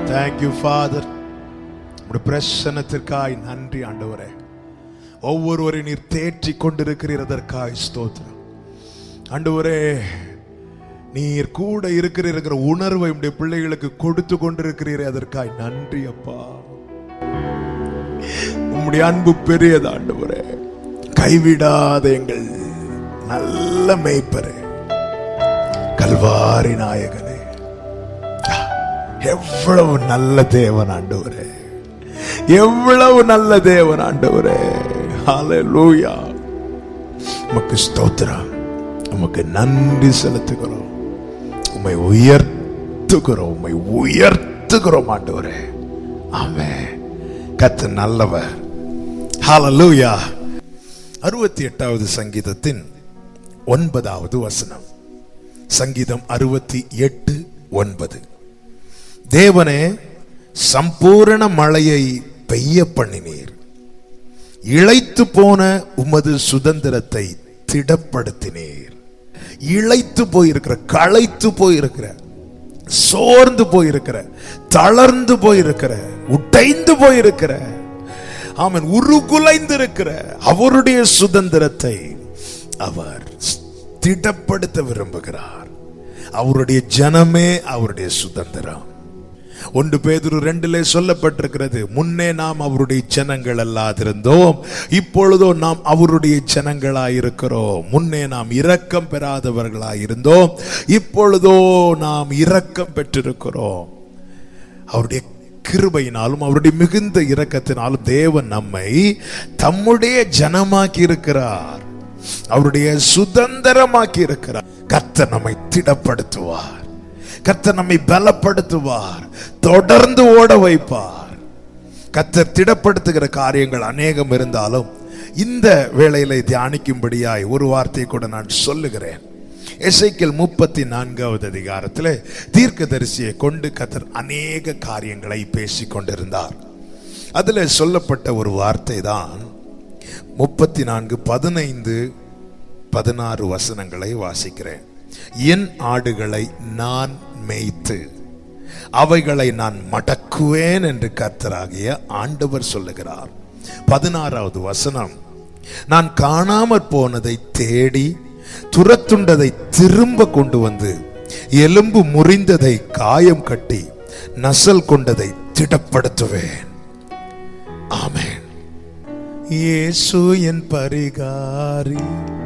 thank you father உடைய பிரசனத்திற்காய் நன்றி ஆண்டவரே ஒவ்வொருவரை நீர் தேற்றி கொண்டிருக்கிறீர் அதற்காய் ஸ்தோத்திரம் ஆண்டவரே நீர் கூட இருக்கிறீர் உணர்வை உடைய பிள்ளைகளுக்கு கொடுத்து கொண்டிருக்கிறீரே அதற்காய் நன்றி அப்பா உம்முடைய அன்பு பெரியது ஆண்டவரே கைவிடாத எங்கள் நல்ல மேய்ப்பரே கல்வாரி நாயகனே எவ்வளவு நல்ல தேவன் ஆண்டவரே எவ்வளவு நல்ல தேவன் ஆண்டவரே ஹalleluya உமக்கு ஸ்தோத்திரம் உமக்கு நன்றி செலுத்துகிறோம் உம்மை உயர்த்துகிறோம் உம்மை உயர்த்துகிறோம் ஆண்டவரே ஆமென் கத்து நல்லவர் ஹalleluya அறுபத்தி எட்டாவது சங்கீதத்தின் ஒன்பதாவது வசனம் சங்கீதம் அறுபத்தி எட்டு ஒன்பது தேவனே சம்பூரண மழையை பெய்ய பண்ணினீர் இழைத்து போன உமது சுதந்திரத்தை திடப்படுத்தினீர் இழைத்து போயிருக்கிற களைத்து போயிருக்கிற சோர்ந்து போயிருக்கிற தளர்ந்து போயிருக்கிற உடைந்து போயிருக்கிற ஆமன் உருகுலைந்து இருக்கிற அவருடைய சுதந்திரத்தை அவர் திடப்படுத்த விரும்புகிறார் அவருடைய ஜனமே அவருடைய சுதந்திரம் ஒன்று பேதுரு ரெண்டிலே சொல்லப்பட்டிருக்கிறது முன்னே நாம் அவருடைய ஜனங்கள் அல்லாதிருந்தோம் இப்பொழுதோ நாம் அவருடைய ஜனங்களாயிருக்கிறோம் முன்னே நாம் இரக்கம் பெறாதவர்களாயிருந்தோம் இப்பொழுதோ நாம் இரக்கம் பெற்றிருக்கிறோம் அவருடைய கிருபையினாலும் அவருடைய மிகுந்த இரக்கத்தினாலும் தேவன் நம்மை தம்முடைய ஜனமாக்கி இருக்கிறார் அவருடைய சுதந்திரமாக்கி இருக்கிறார் கர்த்தர் நம்மை திடப்படுத்துவார் கர்த்தர் நம்மை பலப்படுத்துவார் தொடர்ந்து ஓட வைப்பார் கர்த்தர் திடப்படுத்துகிற காரியங்கள் அநேகம் இருந்தாலும் இந்த வேளையில தியானிக்கும்படியாய் ஒரு வார்த்தை கூட நான் சொல்லுகிறேன் எசைக்கல் முப்பத்தி நான்காவது அதிகாரத்தில் தீர்க்கதரிசியை கொண்டு கத்தர் அநேக காரியங்களை பேசிக் கொண்டிருந்தார் அதுல சொல்லப்பட்ட ஒரு வார்த்தை தான் முப்பத்தி நான்கு பதினைந்து பதினாறு வசனங்களை வாசிக்கிறேன் என் ஆடுகளை நான் மேய்த்து அவைகளை நான் மடக்குவேன் என்று கர்த்தராகிய ஆண்டவர் சொல்லுகிறார் பதினாறாவது வசனம் நான் காணாமற் போனதை தேடி துரத்துண்டதை திரும்ப கொண்டு வந்து எலும்பு முறிந்ததை காயம் கட்டி நசல் கொண்டதை திடப்படுத்துவேன் ஆமென் இயேசு என் பரிகாரி